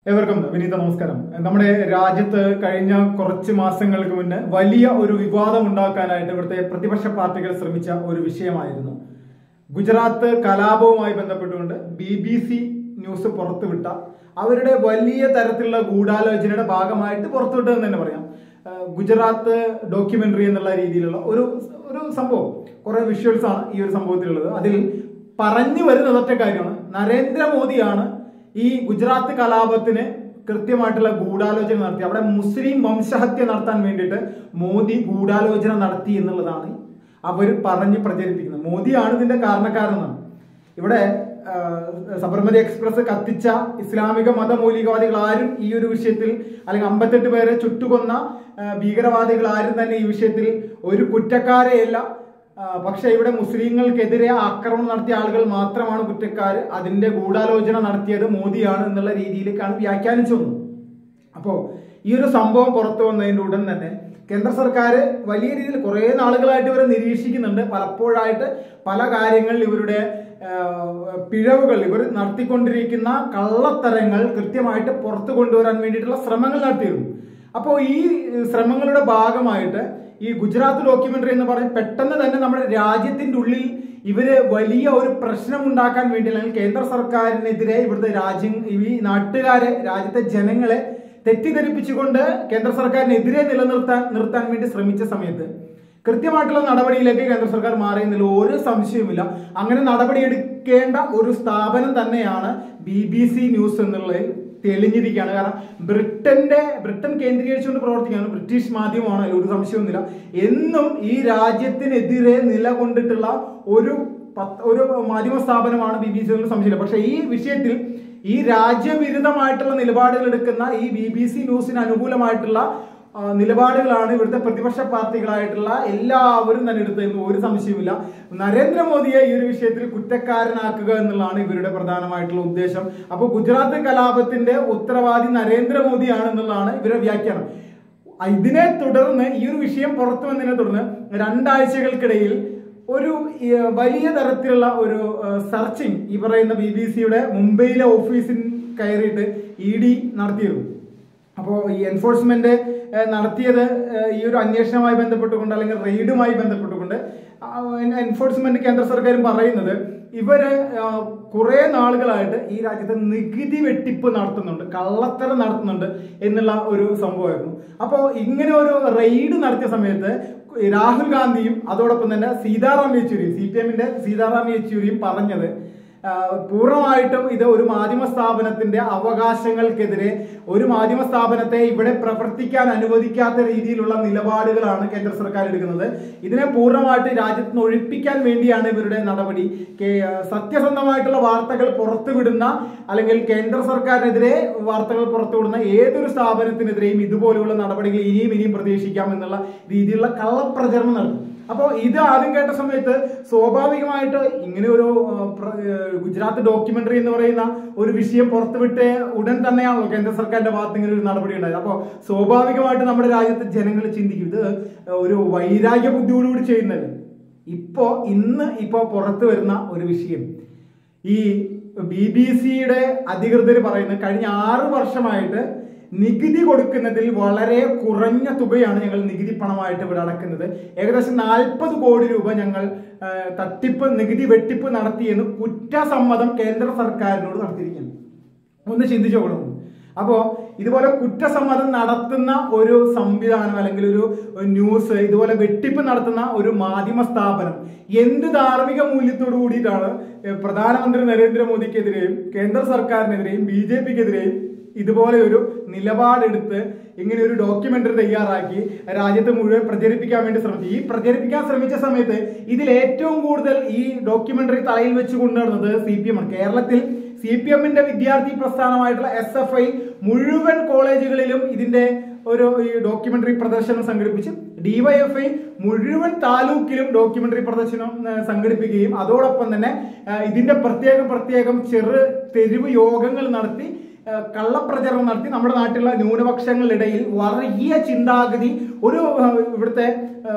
ഏവർക്കും വിനീത നമസ്കാരം നമ്മുടെ രാജ്യത്ത് കഴിഞ്ഞ കുറച്ച് മാസങ്ങൾക്ക് മുന്നേ വലിയ ഒരു വിവാദം ഉണ്ടാക്കാനായിട്ട് ഇവിടുത്തെ പ്രതിപക്ഷ പാർട്ടികൾ ശ്രമിച്ച ഒരു വിഷയമായിരുന്നു ഗുജറാത്ത് കലാപവുമായി ബന്ധപ്പെട്ടുകൊണ്ട് ബി ബി സി ന്യൂസ് പുറത്തുവിട്ട അവരുടെ വലിയ തരത്തിലുള്ള ഗൂഢാലോചനയുടെ ഭാഗമായിട്ട് പുറത്തുവിട്ടതെന്ന് തന്നെ പറയാം ആ, ഗുജറാത്ത് ഡോക്യുമെന്ററി എന്നുള്ള രീതിയിലുള്ള ഒരു ഒരു സംഭവം കുറെ വിഷ്വൽസ് ആണ് ഈ ഒരു സംഭവത്തിലുള്ളത് അതിൽ പറഞ്ഞു വരുന്നത് ഒറ്റ കാര്യമാണ് നരേന്ദ്രമോദിയാണ് ഈ ഗുജറാത്ത് കലാപത്തിന് കൃത്യമായിട്ടുള്ള ഗൂഢാലോചന നടത്തി അവിടെ മുസ്ലിം വംശഹത്യ നടത്താൻ വേണ്ടിയിട്ട് മോദി ഗൂഢാലോചന നടത്തി എന്നുള്ളതാണ് അവർ പറഞ്ഞ് പ്രചരിപ്പിക്കുന്നത് മോദിയാണ് ഇതിന്റെ കാരണക്കാരെന്നാണ് ഇവിടെ ആ, സബർമതി എക്സ്പ്രസ് കത്തിച്ച ഇസ്ലാമിക മതമൗലികവാദികൾ ആരും ഈ ഒരു വിഷയത്തിൽ അല്ലെങ്കിൽ അമ്പത്തെട്ട് പേരെ ചുട്ടുകൊന്ന ആ, ഭീകരവാദികൾ ആരും തന്നെ ഈ വിഷയത്തിൽ ഒരു കുറ്റക്കാരെയല്ല ആ, പക്ഷേ ഇവിടെ മുസ്ലിങ്ങൾക്കെതിരെ ആക്രമണം നടത്തിയ ആളുകൾ മാത്രമാണ് കുറ്റക്കാർ അതിന്റെ ഗൂഢാലോചന നടത്തിയത് മോദിയാണ് എന്നുള്ള രീതിയിലേക്കാണ് വ്യാഖ്യാനിച്ചു വന്നത് അപ്പോ ഈ ഒരു സംഭവം പുറത്തു വന്നതിന്റെ ഉടൻ തന്നെ കേന്ദ്ര സർക്കാർ വലിയ രീതിയിൽ കുറെ നാളുകളായിട്ട് ഇവരെ നിരീക്ഷിക്കുന്നുണ്ട് പലപ്പോഴായിട്ട് പല കാര്യങ്ങളിൽ ഇവരുടെ ആ, പിഴവുകൾ ഇവർ നടത്തിക്കൊണ്ടിരിക്കുന്ന കള്ളത്തരങ്ങൾ കൃത്യമായിട്ട് പുറത്തു കൊണ്ടുവരാൻ വേണ്ടിയിട്ടുള്ള ശ്രമങ്ങൾ നടത്തിയിരുന്നു അപ്പോൾ ഈ ശ്രമങ്ങളുടെ ഭാഗമായിട്ട് ഈ ഗുജറാത്ത് ഡോക്യുമെന്ററി എന്ന് പറഞ്ഞ് പെട്ടെന്ന് തന്നെ നമ്മുടെ രാജ്യത്തിന്റെ ഉള്ളിൽ ഇവര് വലിയ ഒരു പ്രശ്നം ഉണ്ടാക്കാൻ വേണ്ടി അല്ലെങ്കിൽ കേന്ദ്ര സർക്കാരിനെതിരെ ഇവിടുത്തെ രാജ്യം ഈ നാട്ടുകാരെ രാജ്യത്തെ ജനങ്ങളെ തെറ്റിദ്ധരിപ്പിച്ചുകൊണ്ട് കേന്ദ്ര സർക്കാരിനെതിരെ നിലനിർത്താൻ നിർത്താൻ വേണ്ടി ശ്രമിച്ച സമയത്ത് കൃത്യമായിട്ടുള്ള നടപടിയിലേക്ക് കേന്ദ്ര സർക്കാർ മാറിയെന്നില്ല ഒരു സംശയവുമില്ല അങ്ങനെ നടപടിയെടുക്കേണ്ട ഒരു സ്ഥാപനം തന്നെയാണ് ബി ബി സി ന്യൂസ് എന്നുള്ളതിൽ തെളിഞ്ഞിരിക്കുകയാണ് കാരണം ബ്രിട്ടന്റെ ബ്രിട്ടൻ കേന്ദ്രീകരിച്ചുകൊണ്ട് പ്രവർത്തിക്കുകയാണ് ബ്രിട്ടീഷ് മാധ്യമമാണ് അതിൽ ഒരു സംശയവുമില്ല എന്നും ഈ രാജ്യത്തിനെതിരെ നിലകൊണ്ടിട്ടുള്ള ഒരു പത്ത് ഒരു മാധ്യമ സ്ഥാപനമാണ് ബി ബി സി എന്നുള്ള സംശയമില്ല പക്ഷേ ഈ വിഷയത്തിൽ ഈ രാജ്യവിരുദ്ധമായിട്ടുള്ള നിലപാടുകൾ എടുക്കുന്ന ഈ ബി ബി സി ന്യൂസിന് അനുകൂലമായിട്ടുള്ള ആ, നിലപാടുകളാണ് ഇവിടുത്തെ പ്രതിപക്ഷ പാർട്ടികളായിട്ടുള്ള എല്ലാവരും തന്നെ എടുത്തതെന്ന് ഒരു സംശയവുമില്ല നരേന്ദ്രമോദിയെ ഈ ഒരു വിഷയത്തിൽ കുറ്റക്കാരനാക്കുക എന്നുള്ളതാണ് ഇവരുടെ പ്രധാനമായിട്ടുള്ള ഉദ്ദേശം അപ്പോൾ ഗുജറാത്ത് കലാപത്തിന്റെ ഉത്തരവാദി നരേന്ദ്രമോദിയാണ് എന്നുള്ളതാണ് ഇവരുടെ വ്യാഖ്യാനം ഇതിനെ തുടർന്ന് ഈ ഒരു വിഷയം പുറത്തു വന്നതിനെ തുടർന്ന് രണ്ടാഴ്ചകൾക്കിടയിൽ ഒരു ഈ, വലിയ തരത്തിലുള്ള ഒരു സെർച്ചിങ് ഈ പറയുന്ന ബി ബി സിയുടെ മുംബൈയിലെ ഓഫീസിൽ കയറിയിട്ട് ഇ ഡി നടത്തിയിരുന്നു അപ്പോൾ ഈ എൻഫോഴ്സ്മെന്റ് ഏഹ്, നടത്തിയത് ഏഹ്, ഈ ഒരു അന്വേഷണവുമായി ബന്ധപ്പെട്ടുകൊണ്ട് അല്ലെങ്കിൽ റെയ്ഡുമായി ബന്ധപ്പെട്ടുകൊണ്ട് ആ, എൻഫോഴ്സ്മെന്റ് കേന്ദ്ര സർക്കാരും പറയുന്നത് ഇവര് ആഹ്, കുറെ നാളുകളായിട്ട് ഈ രാജ്യത്ത് നികുതി വെട്ടിപ്പ് നടത്തുന്നുണ്ട് കള്ളത്തരം നടത്തുന്നുണ്ട് എന്നുള്ള ഒരു സംഭവമായിരുന്നു അപ്പോൾ ഇങ്ങനെ ഒരു റെയ്ഡ് നടത്തിയ സമയത്ത് രാഹുൽ ഗാന്ധിയും അതോടൊപ്പം തന്നെ സീതാറാം യെച്ചൂരിയും സി പി എമ്മിന്റെ സീതാറാം യെച്ചൂരിയും പറഞ്ഞത് ആ, പൂർണ്ണമായിട്ടും ഇത് ഒരു മാധ്യമ സ്ഥാപനത്തിന്റെ അവകാശങ്ങൾക്കെതിരെ ഒരു മാധ്യമ സ്ഥാപനത്തെ ഇവിടെ പ്രവർത്തിക്കാൻ അനുവദിക്കാത്ത രീതിയിലുള്ള നിലപാടുകളാണ് കേന്ദ്ര സർക്കാർ എടുക്കുന്നത് ഇതിനെ പൂർണ്ണമായിട്ട് രാജ്യത്ത് നിന്ന് ഒഴിപ്പിക്കാൻ വേണ്ടിയാണ് ഇവരുടെ നടപടി കേ- സത്യസന്ധമായിട്ടുള്ള വാർത്തകൾ പുറത്തുവിടുന്ന അല്ലെങ്കിൽ കേന്ദ്ര സർക്കാരിനെതിരെ വാർത്തകൾ പുറത്തുവിടുന്ന ഏതൊരു സ്ഥാപനത്തിനെതിരെയും ഇതുപോലെയുള്ള നടപടികൾ ഇനിയും ഇനിയും പ്രതീക്ഷിക്കാം എന്നുള്ള രീതിയിലുള്ള കള്ളപ്രചരണം നടത്തും അപ്പോൾ ഇത് ആദ്യം കേട്ട സമയത്ത് സ്വാഭാവികമായിട്ട് ഇങ്ങനെ ഒരു ആ, പ്ര- ഏ, ഗുജറാത്ത് ഡോക്യുമെന്ററി എന്ന് പറയുന്ന ഒരു വിഷയം പുറത്തുവിട്ട് ഉടൻ തന്നെയാണല്ലോ കേന്ദ്ര സർക്കാരിന്റെ ഭാഗത്ത് ഇങ്ങനെ ഒരു നടപടി ഉണ്ടായത് അപ്പോൾ സ്വാഭാവികമായിട്ട് നമ്മുടെ രാജ്യത്തെ ജനങ്ങൾ ചിന്തിക്കും ഇത് ഒരു വൈരാഗ്യ ബുദ്ധിയോടുകൂടി ചെയ്യുന്നത് ഇപ്പോ ഇന്ന് ഇപ്പോ പുറത്തു വരുന്ന ഒരു വിഷയം ഈ ബി ബി സിയുടെ അധികൃതർ പറയുന്നത് കഴിഞ്ഞ ആറ് വർഷമായിട്ട് നികുതി കൊടുക്കുന്നതിൽ വളരെ കുറഞ്ഞ തുകയാണ് ഞങ്ങൾ നികുതി പണമായിട്ട് ഇവിടെ അടക്കുന്നത് ഏകദേശം നാൽപ്പത് കോടി രൂപ ഞങ്ങൾ ആ, തട്ടിപ്പ് നികുതി വെട്ടിപ്പ് നടത്തിയെന്ന് കുറ്റസമ്മതം കേന്ദ്ര സർക്കാരിനോട് നടത്തിയിരിക്കുന്നു ഒന്ന് ചിന്തിച്ചു നോക്കണം അപ്പോ ഇതുപോലെ കുറ്റസമ്മതം നടത്തുന്ന ഒരു സംവിധാനം അല്ലെങ്കിൽ ഒരു ന്യൂസ് ഇതുപോലെ വെട്ടിപ്പ് നടത്തുന്ന ഒരു മാധ്യമ സ്ഥാപനം എന്ത് ധാർമ്മിക മൂല്യത്തോടു കൂടിയിട്ടാണ് ഏഹ്, പ്രധാനമന്ത്രി നരേന്ദ്രമോദിക്കെതിരെയും കേന്ദ്ര സർക്കാരിനെതിരെയും ബി ജെ പിക്കെതിരെയും ഇതുപോലെ ഒരു നിലപാടെടുത്ത് ഇങ്ങനെ ഒരു ഡോക്യുമെന്ററി തയ്യാറാക്കി രാജ്യത്ത് മുഴുവൻ പ്രചരിപ്പിക്കാൻ വേണ്ടി ശ്രമിച്ചു ഈ പ്രചരിപ്പിക്കാൻ ശ്രമിച്ച സമയത്ത് ഇതിൽ ഏറ്റവും കൂടുതൽ ഈ ഡോക്യുമെന്ററി തലയിൽ വെച്ച് കൊണ്ടുവരുന്നത് സി പി എം ആണ് കേരളത്തിൽ സി പി എമ്മിന്റെ വിദ്യാർത്ഥി പ്രസ്ഥാനമായിട്ടുള്ള എസ് എഫ് ഐ മുഴുവൻ കോളേജുകളിലും ഇതിന്റെ ഒരു ഈ ഡോക്യുമെന്ററി പ്രദർശനം സംഘടിപ്പിച്ച് ഡിവൈഎഫ്ഐ മുഴുവൻ താലൂക്കിലും ഡോക്യുമെന്ററി പ്രദർശനം ആ, സംഘടിപ്പിക്കുകയും അതോടൊപ്പം തന്നെ ആ, ഇതിന്റെ പ്രത്യേകം പ്രത്യേകം ചെറു തെരുവ് യോഗങ്ങൾ നടത്തി ഏഹ്, കള്ളപ്രചരണം നടത്തി നമ്മുടെ നാട്ടിലുള്ള ന്യൂനപക്ഷങ്ങളിടയിൽ വലിയ ചിന്താഗതി ഒരു ഏഹ്, ഇവിടുത്തെ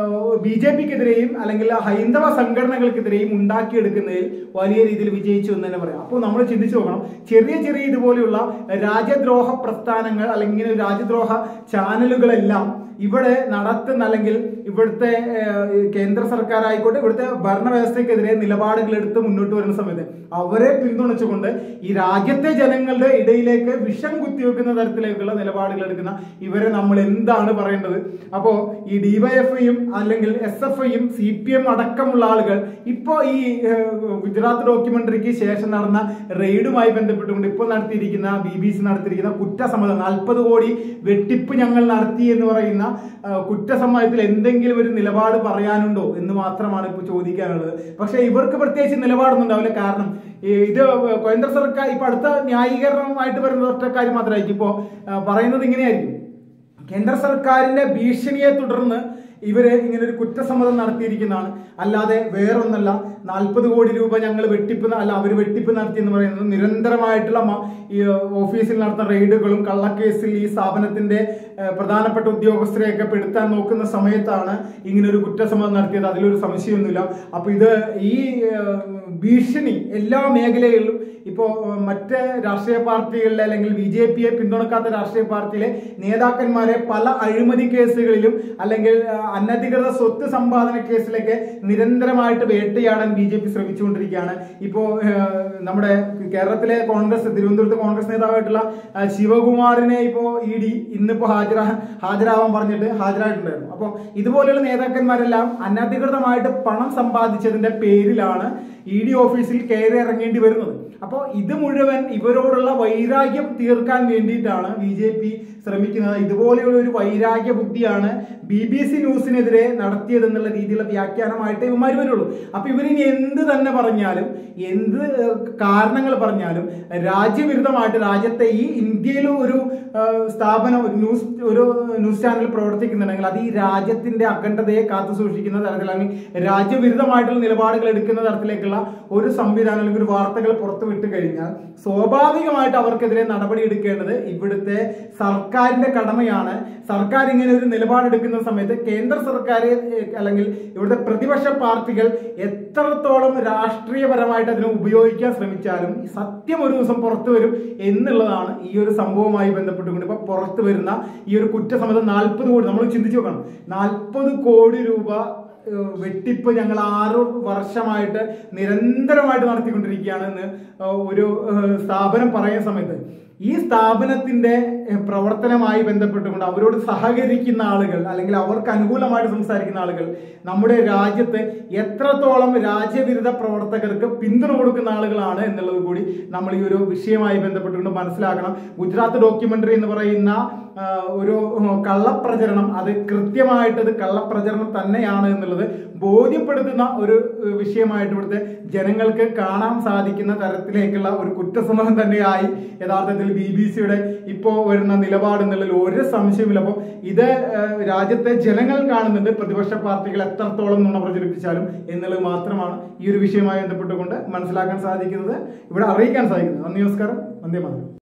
ബി ജെ പിക്കെതിരെയും അല്ലെങ്കിൽ ഹൈന്ദവ സംഘടനകൾക്കെതിരെയും ഉണ്ടാക്കിയെടുക്കുന്നതിൽ വലിയ രീതിയിൽ വിജയിച്ചു എന്ന് തന്നെ പറയാം അപ്പോൾ നമ്മൾ ചിന്തിച്ചു നോക്കണം ചെറിയ ചെറിയ ഇതുപോലെയുള്ള രാജ്യദ്രോഹ പ്രസ്ഥാനങ്ങൾ അല്ലെങ്കിൽ ഇങ്ങനെ രാജ്യദ്രോഹ ചാനലുകളെല്ലാം ഇവിടെ നടത്തുന്ന അല്ലെങ്കിൽ ഇവിടുത്തെ ഏഹ്, കേന്ദ്ര സർക്കാർ ആയിക്കോട്ടെ ഇവിടുത്തെ ഭരണവ്യവസ്ഥയ്ക്കെതിരെ നിലപാടുകൾ എടുത്ത് മുന്നോട്ട് വരുന്ന സമയത്ത് അവരെ പിന്തുണച്ചുകൊണ്ട് ഈ രാജ്യത്തെ ജനങ്ങളുടെ ഇടയിലേക്ക് വിഷം കുത്തിവെക്കുന്ന തരത്തിലേക്കുള്ള നിലപാടുകൾ എടുക്കുന്ന ഇവരെ നമ്മൾ എന്താണ് പറയേണ്ടത് അപ്പോ ഈ ഡിവൈഎഫ്ഐയും അല്ലെങ്കിൽ എസ് എഫ് ഐയും സി പി എം അടക്കമുള്ള ആളുകൾ ഇപ്പോ ഈ ഏഹ്, ഗുജറാത്ത് ഡോക്യുമെന്ററിക്ക് ശേഷം നടന്ന റെയ്ഡുമായി ബന്ധപ്പെട്ടുകൊണ്ട് ഇപ്പോൾ നടത്തിയിരിക്കുന്ന ബി ബി സി നടത്തിയിരിക്കുന്ന കുറ്റസമ്മതം നാൽപ്പത് കോടി വെട്ടിപ്പ് ഞങ്ങൾ നടത്തി എന്ന് പറയുന്ന ആ, കുറ്റസമ്മതത്തിൽ എന്തെങ്കിലും ഒരു നിലപാട് പറയാനുണ്ടോ എന്ന് മാത്രമാണ് ഇപ്പോൾ ചോദിക്കാനുള്ളത് പക്ഷെ ഇവർക്ക് പ്രത്യേകിച്ച് നിലപാടൊന്നും ഉണ്ടാവില്ല കാരണം ഈ ഇത് കേന്ദ്ര സർക്കാർ ഇപ്പൊ അടുത്ത ന്യായീകരണമായിട്ട് വരുന്ന ഒറ്റ കാര്യം മാത്രമായിരിക്കും ഇപ്പോ ആ, പറയുന്നത് ഇങ്ങനെയായിരിക്കും കേന്ദ്ര സർക്കാരിന്റെ ഭീഷണിയെ തുടർന്ന് ഇവര് ഇങ്ങനെ ഒരു കുറ്റസമ്മതം നടത്തിയിരിക്കുന്നതാണ് അല്ലാതെ വേറൊന്നല്ല നാൽപ്പത് കോടി രൂപ ഞങ്ങൾ വെട്ടിപ്പ് ന- അല്ല അവർ വെട്ടിപ്പ് നടത്തി എന്ന് പറയുന്നത് നിരന്തരമായിട്ടുള്ള മ- ഈ ഓഫീസിൽ നടത്തുന്ന റെയ്ഡുകളും കള്ളക്കേസിൽ ഈ സ്ഥാപനത്തിന്റെ ഏഹ്, പ്രധാനപ്പെട്ട ഉദ്യോഗസ്ഥരെയൊക്കെ പെടുത്താൻ നോക്കുന്ന സമയത്താണ് ഇങ്ങനെ ഒരു കുറ്റസമ്മതം നടത്തിയത് അതിലൊരു സംശയമൊന്നുമില്ല അപ്പൊ ഇത് ഈ ഏഹ്, ഭീഷണി എല്ലാ മേഖലകളിലും ഇപ്പോ ഏഹ്, മറ്റ് രാഷ്ട്രീയ പാർട്ടികളിലെ അല്ലെങ്കിൽ ബി ജെ പിയെ പിന്തുണക്കാത്ത രാഷ്ട്രീയ പാർട്ടിയിലെ നേതാക്കന്മാരെ പല അഴിമതി കേസുകളിലും അല്ലെങ്കിൽ ഏഹ്, അനധികൃത സ്വത്ത് സമ്പാദന കേസിലൊക്കെ നിരന്തരമായിട്ട് വേട്ടയാടാൻ ബി ജെ പി ശ്രമിച്ചുകൊണ്ടിരിക്കുകയാണ് ഇപ്പോ ഏഹ്, നമ്മുടെ കേരളത്തിലെ കോൺഗ്രസ് തിരുവനന്തപുരത്ത് കോൺഗ്രസ് നേതാവായിട്ടുള്ള ആ, ശിവകുമാറിനെ ഇപ്പോ ഇ ഡി ഇന്നിപ്പോ ഹാജരാ ഹാജരാവാൻ പറഞ്ഞിട്ട് ഹാജരായിട്ടുണ്ടായിരുന്നു അപ്പോൾ ഇതുപോലെയുള്ള നേതാക്കന്മാരെല്ലാം അനധികൃതമായിട്ട് പണം സമ്പാദിച്ചതിന്റെ പേരിലാണ് ഇ ഡി ഓഫീസിൽ കയറി ഇറങ്ങേണ്ടി വരുന്നത് അപ്പോൾ ഇത് മുഴുവൻ ഇവരോടുള്ള വൈരാഗ്യം തീർക്കാൻ വേണ്ടിയിട്ടാണ് ബി ജെ പി ശ്രമിക്കുന്നത് ഇതുപോലെയുള്ള ഒരു വൈരാഗ്യ ബുദ്ധിയാണ് ബി ബി സി ന്യൂസിനെതിരെ നടത്തിയതെന്നുള്ള രീതിയിലുള്ള വ്യാഖ്യാനമായിട്ട് ഇവന്മാർ വരുള്ളൂ അപ്പൊ ഇവരിനി എന്ത് തന്നെ പറഞ്ഞാലും എന്ത് ഏഹ്, കാരണങ്ങൾ പറഞ്ഞാലും രാജ്യവിരുദ്ധമായിട്ട് രാജ്യത്തെ ഈ ഇന്ത്യയിൽ ഒരു ഏഹ്, സ്ഥാപനം ഒരു ന്യൂസ് ഒരു ന്യൂസ് ചാനൽ പ്രവർത്തിക്കുന്നുണ്ടെങ്കിൽ അത് ഈ രാജ്യത്തിന്റെ അഖണ്ഡതയെ കാത്തു സൂക്ഷിക്കുന്ന തരത്തിൽ അല്ലെങ്കിൽ രാജ്യവിരുദ്ധമായിട്ടുള്ള നിലപാടുകൾ എടുക്കുന്ന തരത്തിലേക്കുള്ള ഒരു സംവിധാനം അല്ലെങ്കിൽ ഒരു വാർത്തകൾ പുറത്തു വിട്ട് കഴിഞ്ഞാൽ സ്വാഭാവികമായിട്ട് അവർക്കെതിരെ നടപടി എടുക്കേണ്ടത് ഇവിടുത്തെ സർക്കാരിന്റെ കടമയാണ് സർക്കാർ ഇങ്ങനെ ഒരു നിലപാടെടുക്കുന്ന സമയത്ത് കേന്ദ്ര സർക്കാർ ഏഹ്, അല്ലെങ്കിൽ ഇവിടുത്തെ പ്രതിപക്ഷ പാർട്ടികൾ എത്രത്തോളം രാഷ്ട്രീയപരമായിട്ട് അതിനെ ഉപയോഗിക്കാൻ ശ്രമിച്ചാലും ഈ സത്യം ഒരു ദിവസം പുറത്തു വരും എന്നുള്ളതാണ് ഈ ഒരു സംഭവവുമായി ബന്ധപ്പെട്ടുകൊണ്ട് ഇപ്പൊ പുറത്തു വരുന്ന ഈ ഒരു കുറ്റസമ്മതം നാൽപ്പത് കോടി നമ്മൾ ചിന്തിച്ചു നോക്കണം നാൽപ്പത് കോടി രൂപ ഏഹ്, വെട്ടിപ്പ് ഞങ്ങൾ ആറ് വർഷമായിട്ട് നിരന്തരമായിട്ട് നടത്തിക്കൊണ്ടിരിക്കുകയാണ് എന്ന് ഏഹ്, ഒരു ഏഹ്, സ്ഥാപനം പറയുന്ന സമയത്ത് ഈ സ്ഥാപനത്തിന്റെ ഏഹ്, പ്രവർത്തനമായി ബന്ധപ്പെട്ടുകൊണ്ട് അവരോട് സഹകരിക്കുന്ന ആളുകൾ അല്ലെങ്കിൽ അവർക്ക് അനുകൂലമായിട്ട് സംസാരിക്കുന്ന ആളുകൾ നമ്മുടെ രാജ്യത്ത് എത്രത്തോളം രാജ്യവിരുദ്ധ പ്രവർത്തകർക്ക് പിന്തുണ കൊടുക്കുന്ന ആളുകളാണ് എന്നുള്ളത് കൂടി നമ്മൾ ഈ ഒരു വിഷയമായി ബന്ധപ്പെട്ടുകൊണ്ട് മനസ്സിലാക്കണം ഗുജറാത്ത് ഡോക്യുമെന്ററി എന്ന് പറയുന്ന ആ, ഒരു ഉം, കള്ളപ്രചരണം അത് കൃത്യമായിട്ട് അത് കള്ളപ്രചരണം തന്നെയാണ് എന്നുള്ളത് ബോധ്യപ്പെടുത്തുന്ന ഒരു ഏഹ്, വിഷയമായിട്ട് ഇവിടുത്തെ ജനങ്ങൾക്ക് കാണാൻ സാധിക്കുന്ന തരത്തിലേക്കുള്ള ഒരു കുറ്റസമ്മതം തന്നെയായി യഥാർത്ഥത്തിൽ ബി ബി സിയുടെ ഇപ്പോൾ വരുന്ന നിലപാട് എന്നുള്ളതിൽ ഒരു സംശയമില്ല അപ്പോൾ ഇത് ഏഹ്, രാജ്യത്തെ ജനങ്ങൾ കാണുന്നുണ്ട് പ്രതിപക്ഷ പാർട്ടികൾ എത്രത്തോളം നുണ പ്രചരിപ്പിച്ചാലും എന്നുള്ളത് മാത്രമാണ് ഈ ഒരു വിഷയവുമായി ബന്ധപ്പെട്ടുകൊണ്ട് മനസ്സിലാക്കാൻ സാധിക്കുന്നത് ഇവിടെ അറിയിക്കാൻ സാധിക്കുന്നത് നന്ദി നമസ്കാരം വന്ദേ മാതരം